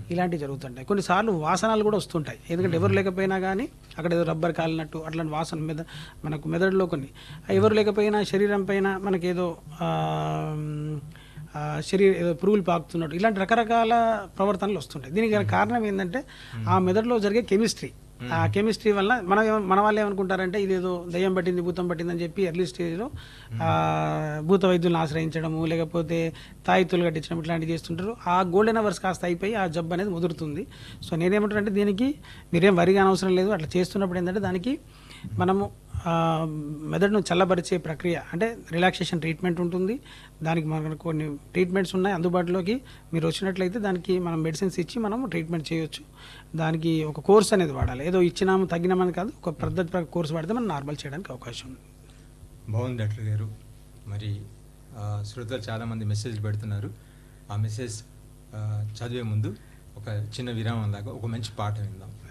ఇలాంటివి జరుగుతుంటాయి కొన్నిసార్లు వాసనలు కూడా వస్తుంటాయి ఎందుకంటే ఎవరు లేకపోయినా కానీ అక్కడ ఏదో రబ్బర్ కాలినట్టు అట్లాంటి వాసన మెద మనకు మెదడులో కొన్ని ఎవరు లేకపోయినా శరీరం పైన మనకేదో ఆ, ఆ, శరీర ఏదో పురుగులు పాకుతున్నట్టు ఇలాంటి రకరకాల ప్రవర్తనలు వస్తుంటాయి దీనికి గల కారణం ఏంటంటే ఆ మెదడులో జరిగే కెమిస్ట్రీ ఆ కెమిస్ట్రీ వల్ల మన మన వాళ్ళు ఏమనుకుంటారంటే ఇదేదో దయ్యం పట్టింది భూతం పట్టింది అని చెప్పి ఎర్లీ స్టేజ్లో భూత వైద్యులను ఆశ్రయించడము లేకపోతే తాయితులు కట్టించడం ఇట్లాంటివి చేస్తుంటారు ఆ గోల్డెన్ అవర్స్ కాస్త అయిపోయి ఆ జబ్బు అనేది ముదురుతుంది సో నేనేమంటానంటే దీనికి మీరేం వరిగా అవసరం లేదు అట్లా చేస్తున్నప్పుడు ఏంటంటే దానికి మనము ఆ, మెదడును చల్లబరిచే ప్రక్రియ అంటే రిలాక్సేషన్ ట్రీట్మెంట్ ఉంటుంది దానికి మనకు కొన్ని ట్రీట్మెంట్స్ ఉన్నాయి అందుబాటులోకి మీరు వచ్చినట్లయితే దానికి మనం మెడిసిన్స్ ఇచ్చి మనం ట్రీట్మెంట్ చేయొచ్చు దానికి ఒక కోర్స్ అనేది వాడాలి ఏదో ఇచ్చినాము తగ్గినామని కాదు ఒక పద్ధతి ప్రకారం కోర్స్ వాడితే మనం నార్మల్ చేయడానికి అవకాశం ఉంది బాగుంది డాక్టర్ గారు మరి ఆ, శ్రోతలు చాలామంది మెసేజ్ పెడుతున్నారు ఆ మెసేజ్ ఆ, చదివే ముందు ఒక చిన్న విరామం లాగా ఒక మంచి పాట విందాం